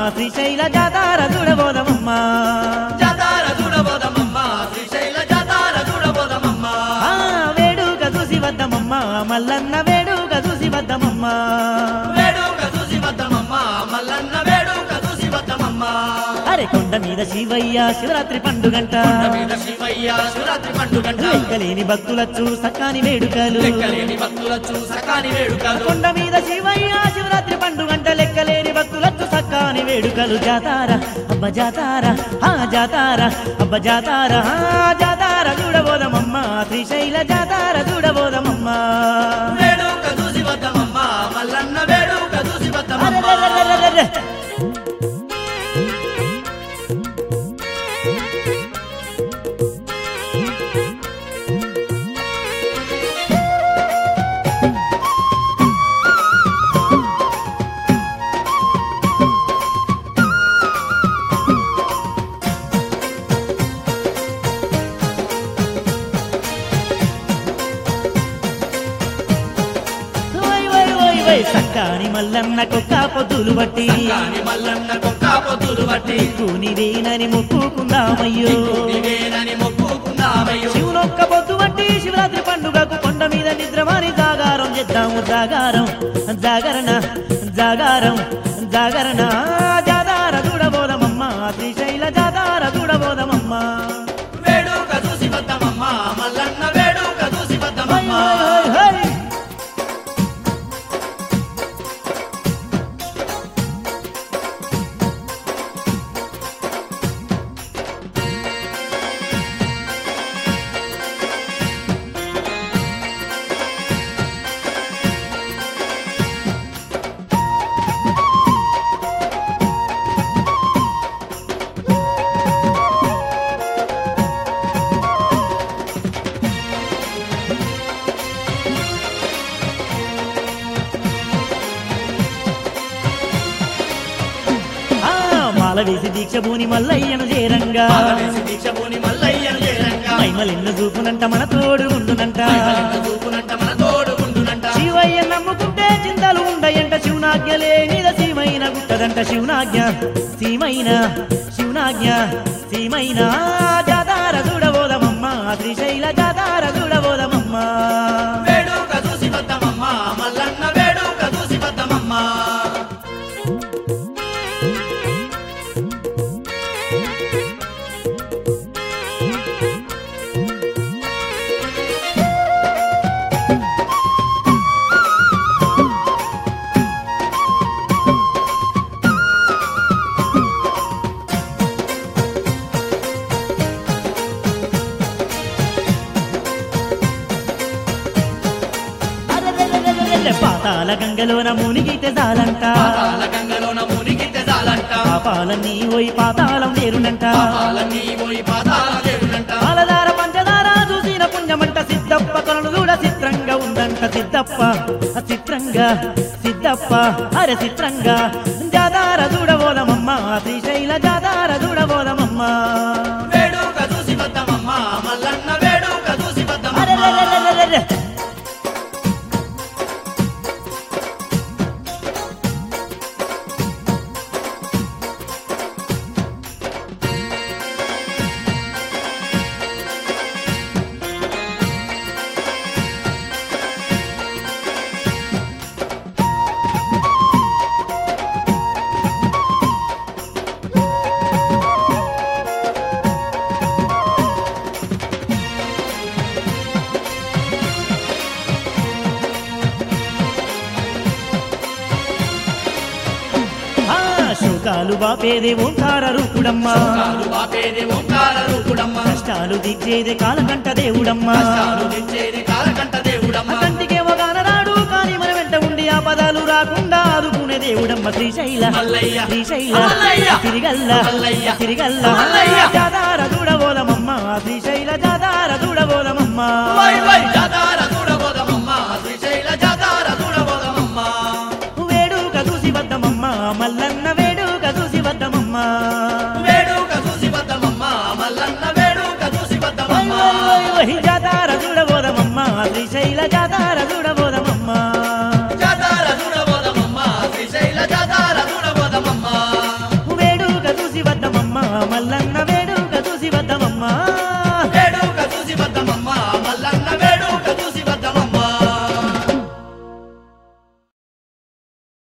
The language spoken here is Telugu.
శ్రీశైల జాతార చూడబోదమమ్మ జాతార చూడబోదమమ్మ శ్రీశైల జాతార చూడబోదమమ్మ ఆ వేడుక చూసి వద్దమమ్మ మల్లన్న వేడుక చూసి వద్దమమ్మ వేడుక చూసి వద్దమమ్మ మల్లన్న వేడుక చూసి వద్దమమ్మ అరే కొండ మీద శివయ్య శివరాత్రి పండుగంట కొండ మీద శివయ్య శివరాత్రి పండుగంట లెక్కలేని భక్తులచ్చు సక్కాని వేడుకలు లెక్కలేని భక్తుల చూసకాని వేడుకలు కొండ మీద శివయ్య శివరాత్రి పండుగంట లెక్కలేని భక్తులచ్చు సక్కాని వేడుకలు జాతార అబ్బ జాతార ఆ జాతార అబ్బ జాతార ఆ జాతార చూడబోదమమ్మ శ్రీశైల జాతార చూడబోదమమ్మ వేడుక చూసి వద్దమమ్మ మల్లన్న వేడుక చూసి వద్దమమ్మ అరెరెరెరెరెరె. ఓయ్ ఓయ్ ఓయ్ ఓయ్ సక్కాని మల్లన్న కుక్క పొద్దులు బట్టి కాని మల్లన్న కుక్క పొద్దులు బట్టి కూనివేనని మొక్కుకుందామయ్యో నీవేనని మొక్కుకున్నామయ్యో శివునొక్క పొద్దు బట్టి శివరాత్రి పండుగకు కొండ మీద నిద్రమాని జాగారం చేద్దాము జాగారం జాగరణ జాగారం జాగరణ జాదార చూడబోదమమ్మ శ్రీశైల జాదార చూడబోదమమ్మ వేడుక చూసి వద్దమమ్మ మల్లన్న వేడుక చూసి హై, వద్దమమ్మ హై, హై, హై. ఆ, మాల వేసి దీక్ష భూని మల్లయ్యను చేరంగా పాలనేసి దీక్షభూని మల్లయ్యను చేరంగా మైమలెన్ను చూపునంట మన తోడు ఉండునంట మహిమలింగ చూపునంట మన తోడుకుండునంట శివయ్య నమ్ముకుంటే చింతలు ఉండయంట శివునాజ్ఞ లేనిద సీమైన గుట్టదంట శివునాజ్ఞ సీమైన శివునాజ్ఞ సీమైన జాతార చూడబోదమమ్మ శ్రీశైల జాతార చూడబోదమమ్మ వేడుక చూసి వద్దమమ్మ మల్లన్న వేడుక చూసి వద్దమమ్మ అరెరెరెరెరెరె, పాతాల గంగలోన మునిగితే చాలంట పాతాల గంగలోన మునిగితే చాలంట పాపాలన్నీ పోయి పాతాళం వేరునంట పాపాలన్నీ పోయి పాతాల దేవుడంట పాలదార పంచదార చూసిన పుణ్యమంట సిద్ధప్ప కొనలు కూడా చిత్రంగా ఉందంట సిద్ధప్ప ఆ చిత్రంగా సిద్ధప్ప అరే చిత్రంగా జాదార చూడబోదమమ్మ శ్రీశైల జాదార చూడబోదమమ్మ వేడుక చూసి వద్దమమ్మ మల్లన్న వేడుక చూసి వద్దమమ్మ అరెరెరెరెరెరె. ఆ శోకాలు బాపేదే ఓంకార రూపుడమ్మ కాలు బాపేది ఓంకార రూపుడమ్మ కష్టాలు దిచ్చేదే కాలకంట దేవుడమ్మ కష్టాలు తెచ్చేది కాలకంట దేవుడమ్మ కంటికేమో కానరాడు కానీ మన వెంట ఉండి ఆ పదాలు రాకుండా ఆదుకునే దేవుడమ్మ శ్రీశైల మల్లయ్య. శ్రీశైల మల్లయ్య. తిరిగల్ల మల్లయ్య. తిరిగల్ల మల్లయ్య. జాదార చూడబోదమమ్మ శ్రీశైల జాదార చూడబోదమమ్మ వై వై జాతార చూడబోదమమ్మ శ్రీశైల జాతార చూడబోదమమ్మ వేడుక చూసి వద్దమమ్మ మల్లన్న వేడుక చూసి వద్దమమ్మ వేడుక చూసి వద్దమమ్మ మల్లన్న వేడుక చూసి వై వద్దమమ్మ వై వై వై జాతార చూడబోదమమ్మ శ్రీశైల జాతార చూడ